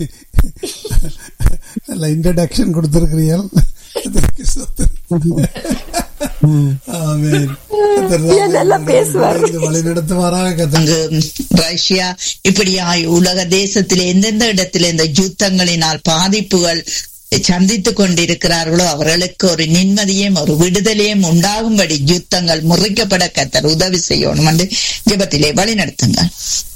நல்ல இன்ட்ரடக்ஷன் கொடுத்திருக்கிறீர்கள் அதற்கு ஸ்தோத்திரம். ஆமென். கர்த்தர் தாமே நல்லா பேசுவார். உங்களை வழி நடத்துவாராக கத்தங்க அங்கு ரஷ்யா இப்படியாய் உலக தேசத்தில் எந்தெந்த இடத்தில் இந்த யுத்தங்களினால் பாதிப்புகள் சந்தித்துக் கொண்டிருக்கிறார்களோ அவர்களுக்கு ஒரு நிம்மதியும் ஒரு விடுதலையும் உண்டாகும்படி யுத்தங்கள் முறிக்கப்பட கத்தர் உதவி செய்யணும் என்று ஜெபத்திலே வழி நடத்துங்கள்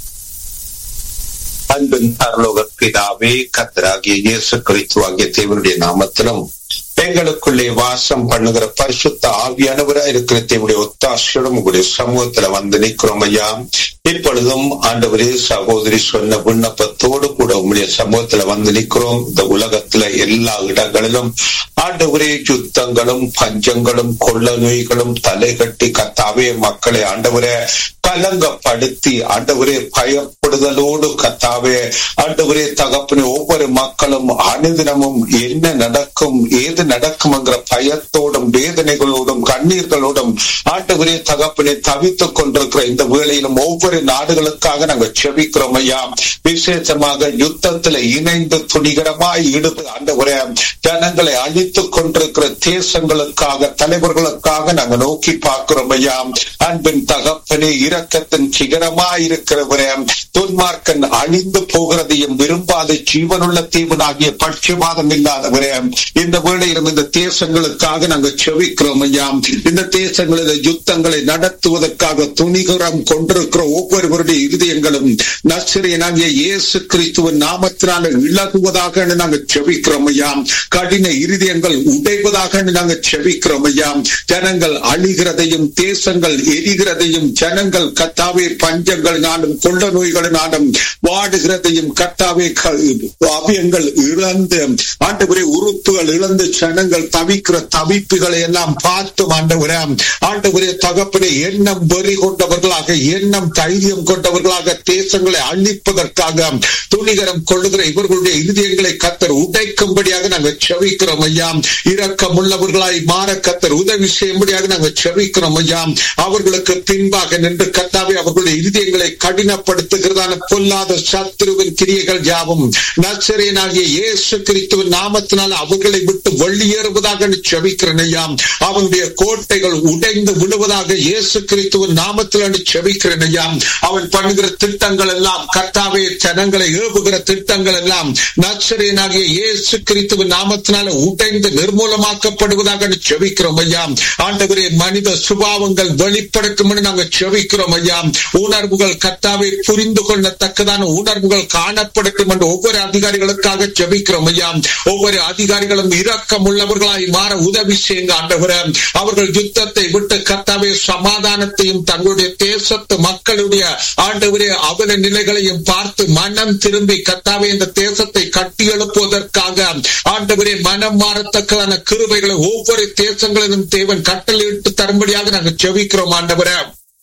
அன்பின் பரலோக பிதாவே கத்தராகிய இயேசு கிறிஸ்துவாகிய தேவனுடைய நாமத்திலும் எங்களுக்குள்ளே வாசம் பண்ணுகிற பரிசுத்த ஆவியானவராய் இருக்கிற தேவனுடைய ஒத்தாசையோடும் உங்களுடைய சமூகத்துல வந்து நிற்கிறோம் ஐயா இப்பொழுதும் ஆண்டவரே சகோதரி சொன்ன விண்ணப்பத்தோடு கூட உங்களுடைய சமூகத்துல வந்து நிற்கிறோம் இந்த உலகத்துல எல்லா இடங்களிலும் ஆண்டவரே யுத்தங்களும் பஞ்சங்களும் கொள்ள நோய்களும் தலைகட்டி கத்தாவே மக்களை ஆண்டவரே கலங்கப்படுத்தி ஆண்டவரே பயப்படுதலோடு கத்தாவே ஆண்டவரே தகப்பனே ஒவ்வொரு மக்களும் அனுதினமும் என்ன நடக்கும் ஏது நடக்கும் என்கிற பயத்தோடும் வேதனைகளோடும் கண்ணீர்களோடும் ஆண்டவரே தகப்பனே தவித்துக் கொண்டிருக்கிற இந்த வேளையிலும் ஒவ்வொரு நாடுகளுக்காக நாங்கள் செபிக்கிறோம் ஐயா விசேஷமாக யுத்தத்துல இணைந்து துணிகரமாய் ஈடுபட்டு ஆண்டவரே ஜனங்களை அழித்துக் கொண்டிருக்கிற தேசங்களுக்காக தலைவர்களுக்காக நாங்கள் நோக்கி பார்க்கிறோம் ஐயா அன்பின் தகப்பனே இரக்கத்தின் சிகரமாய் இருக்கிறவரே துன்மார்க்கன் அழிந்து போகிறதையும் விரும்பாத ஜீவனுள்ள தீவனாகிய பட்சபாதம் இல்லாதவரே இந்த வேளையிலும் இந்த தேசங்களுக்காக நாங்கள் செவிக்கிறோம் ஐயா இந்த தேசங்களில் யுத்தங்களை நடத்துவதற்காக துணிகரம் கொண்டிருக்கிற ஒவ்வொருவருடைய இருதயங்களும் நசிரியனாகிய இயேசு கிறிஸ்துவின் நாமத்தினால இழகுவதாக நாங்கள் செவிக்கிறோம் ஐயா கடின இருதயங்கள் உடைவதாக நாங்கள் செவிக்கிறோம் ஐயா ஜனங்கள் அழிகிறதையும் தேசங்கள் எரிகிறதையும் ஜனங்கள் கத்தாவே பஞ்சங்களினாலும் கொள்ள நோய்களினாலும் வாடுகிறதையும் கத்தாவே அபியங்கள் இழந்து ஆண்டவரே உறுப்புகள் இழந்து ஜனங்கள் தவிக்கிற தவிப்புகளை எல்லாம் பார்த்தும் ஆண்டவரே ஆண்டவரே தகப்பனே எண்ணம் வெறி கொண்டவர்களாக எண்ணம் தைரியம் கொண்டவர்களாக தேசங்களை அழிப்பதற்காக துணிகரம் கொள்ளுகிற இவர்களுடைய இருதயங்களை கத்தர் உடைக்கும்படியாக நாங்கள் செவிக்கிறோம் ஐயா இரக்கம் உள்ளவர்களாய் மாற கத்தர் உதவி செய்யும்படியாக நாங்கள் செவிக்கிறோம் ஐயா அவர்களுக்கு பின்பாக நின்று கத்தாவே அவர்களுடைய இருதயங்களை கடினப்படுத்துகிறதான பொல்லாத சத்ருவின் கிரியைகள் யாவும் நச்சரேனாகிய இயேசு கிறிஸ்துவின் நாமத்தினால் அவர்களை விட்டு வெளியேறுவதாக செவிக்கிறேன் ஐயா அவனுடைய கோட்டைகள் உடைந்து விடுவதாக இயேசு கிறிஸ்துவின் நாமத்தில் செவிக்கிறேன் ஐயா அவன் பண்ணுகிற திட்டங்கள் எல்லாம் கர்த்தாவே ஜனங்களை ஏவுகிற திட்டங்கள் எல்லாம் நச்சரேனாகிய இயேசு கிறிஸ்துவின் நாமத்தினால உடைந்து நிர்மூலமாக்கப்படுவதாக செவிக்கிறோம் ஐயா ஆண்டவரே மனித சுபாவங்கள் வெளிப்படுத்தும் நாங்கள் செவிக்கிறோம் ஐயா உணர்வுகள் கர்த்தாவை புரிந்து கொள்ளத்தக்கதான உணர்வுகள் காணப்படட்டும் என்று ஒவ்வொரு அதிகாரிகளுக்காக செபிக்கிறோம் ஐயா ஒவ்வொரு அதிகாரிகளும் இரக்கம் உள்ளவர்களாய் மாற உதவி செய்யுங்க ஆண்டவரே அவர்கள் யுத்தத்தை விட்டு கர்த்தாவே சமாதானத்தையும் தங்களுடைய தேசத்து மக்களுடைய ஆண்டவரே அவல நிலைகளையும் பார்த்து மனம் திரும்பி கர்த்தாவே இந்த தேசத்தை கட்டி எழுப்புவதற்காக ஆண்டவரே மனம் மாறத்தக்கதான கிருபைகளை ஒவ்வொரு தேசங்களிலும் தேவன் கட்டளையிட்டு தரும்படியாக நாங்கள் செவிக்கிறோம் ஆண்டவரே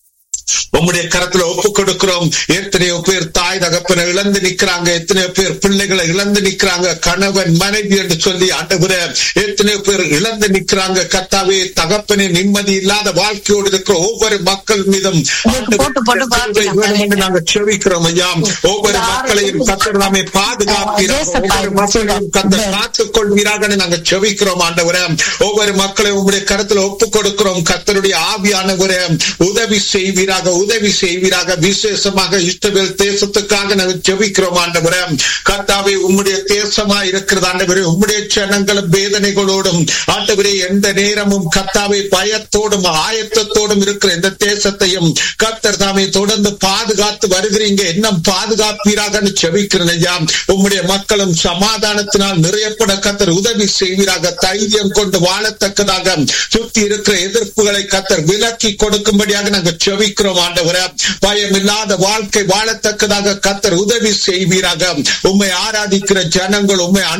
உம்முடைய கரத்துல ஒப்பு கொடுக்கிறோம் எத்தனையோ பேர் தாய் தகப்பனை இழந்து நிக்கிறாங்க எத்தனையோ பேர் பிள்ளைகளை இழந்து நிக்கிறாங்க கணவன் மனைவி என்று சொல்லி ஆண்டவரே எத்தனையோ பேர் இழந்து நிக்கிறாங்க கத்தாவே தகப்பனே நிம்மதி இல்லாத வாழ்க்கையோடு இருக்கிற ஒவ்வொரு மக்கள் மீதும் போட்டு போட்டு பாருங்க. வேண்டும் என்று நாங்கள் செவிக்கிறோம் ஐயா ஒவ்வொரு மக்களையும் கத்தர் நாமே பாதுகாப்பீராக ஒவ்வொரு மக்களையும் கத்தர் காத்துக் கொள்வீராக நாங்கள் செவிக்கிறோம் ஆண்டவரே ஒவ்வொரு மக்களையும் உங்களுடைய கருத்துல ஒப்பு கொடுக்கிறோம் கத்தருடைய ஆவியானவரே உதவி செய்வீராக உதவி செய்வீராக விசேஷமாக இஷ்டவேல் தேசத்துக்காக நாங்கள் ஜெபிக்கிறோம் ஆண்டவரே கர்த்தாவே உம்முடைய தேசமா இருக்கிறது ஆண்டவரே உம்முடைய ஜனங்களும் வேதனைகளோடும் ஆண்டவரே எந்த நேரமும் கர்த்தாவே பயத்தோடும் ஆயத்தத்தோடும் இருக்கிற இந்த தேசத்தையும் கர்த்தர் தாமே தொடர்ந்து பாதுகாத்து வருகிறீங்க இன்னும் பாதுகாப்பீராக செபிக்கிறேன் ஐயா உம்முடைய மக்களும் சமாதானத்தினால் நிறையப்பட கத்தர் உதவி செய்வீராக தைரியம் கொண்டு வாழத்தக்கதாக சுத்தி இருக்கிற எதிர்ப்புகளை கத்தர் விலக்கி கொடுக்கும்படியாக நாங்கள் செபிக்கிறோம் ஆண்டவரே பயம் இல்லாத வாழ்க்கை வாழத்தக்கதாக கத்தர் உதவி செய்வீராக உம்மை ஆராதிக்கிற ஜனங்கள் உம்மை